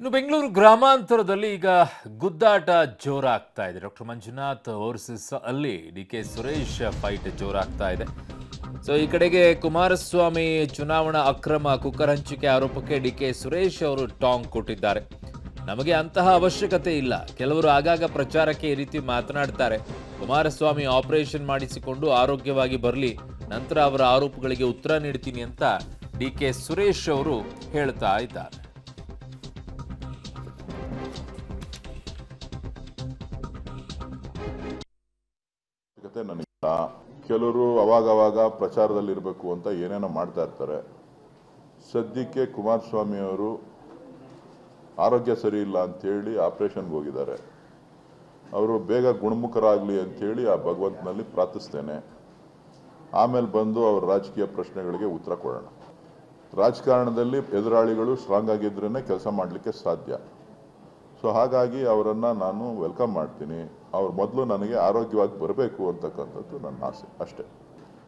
ಇನ್ನು ಬೆಂಗಳೂರು ಗ್ರಾಮಾಂತರದಲ್ಲಿ ಈಗ ಗುದ್ದಾಟ ಜೋರಾಗ್ತಾ ಇದೆ ಡಾಕ್ಟರ್ ಮಂಜುನಾಥ್ ವರ್ಸಸ್ ಅಲ್ಲಿ ಡಿ ಕೆ ಸುರೇಶ್ ಫೈಟ್ ಜೋರಾಗ್ತಾ ಇದೆ ಸೊ ಈ ಕಡೆಗೆ ಕುಮಾರಸ್ವಾಮಿ ಚುನಾವಣಾ ಅಕ್ರಮ ಕುಕ್ಕರ್ ಹಂಚಿಕೆ ಆರೋಪಕ್ಕೆ ಡಿ ಕೆ ಸುರೇಶ್ ಅವರು ಟಾಂಗ್ ಕೊಟ್ಟಿದ್ದಾರೆ ನಮಗೆ ಅಂತಹ ಅವಶ್ಯಕತೆ ಇಲ್ಲ ಕೆಲವರು ಆಗಾಗ ಪ್ರಚಾರಕ್ಕೆ ಈ ರೀತಿ ಮಾತನಾಡ್ತಾರೆ ಕುಮಾರಸ್ವಾಮಿ ಆಪರೇಷನ್ ಮಾಡಿಸಿಕೊಂಡು ಆರೋಗ್ಯವಾಗಿ ಬರಲಿ ನಂತರ ಅವರ ಆರೋಪಗಳಿಗೆ ಉತ್ತರ ನೀಡ್ತೀನಿ ಅಂತ ಡಿ ಕೆ ಸುರೇಶ್ ಅವರು ಹೇಳ್ತಾ ಇದ್ದಾರೆ ಅವಶ್ಯಕತೆ ನನಗಿಲ್ಲ ಕೆಲವರು ಅವಾಗವಾಗ ಪ್ರಚಾರದಲ್ಲಿ ಇರಬೇಕು ಅಂತ ಏನೇನೋ ಮಾಡ್ತಾ ಇರ್ತಾರೆ ಸದ್ಯಕ್ಕೆ ಕುಮಾರಸ್ವಾಮಿ ಅವರು ಆರೋಗ್ಯ ಸರಿ ಇಲ್ಲ ಅಂತೇಳಿ ಆಪರೇಷನ್ಗೆ ಹೋಗಿದ್ದಾರೆ ಅವರು ಬೇಗ ಗುಣಮುಖರಾಗಲಿ ಅಂತೇಳಿ ಆ ಭಗವಂತನಲ್ಲಿ ಪ್ರಾರ್ಥಿಸ್ತೇನೆ ಆಮೇಲೆ ಬಂದು ಅವ್ರ ರಾಜಕೀಯ ಪ್ರಶ್ನೆಗಳಿಗೆ ಉತ್ತರ ಕೊಡೋಣ ರಾಜಕಾರಣದಲ್ಲಿ ಎದುರಾಳಿಗಳು ಸ್ಟ್ರಾಂಗ್ ಆಗಿದ್ರೇ ಕೆಲಸ ಮಾಡಲಿಕ್ಕೆ ಸಾಧ್ಯ ಸೊ ಹಾಗಾಗಿ ಅವರನ್ನು ನಾನು ವೆಲ್ಕಮ್ ಮಾಡ್ತೀನಿ ಅವ್ರು ಮೊದಲು ನನಗೆ ಆರೋಗ್ಯವಾಗಿ ಬರಬೇಕು ಅಂತಕ್ಕಂಥದ್ದು ನನ್ನ ಆಸೆ ಅಷ್ಟೇ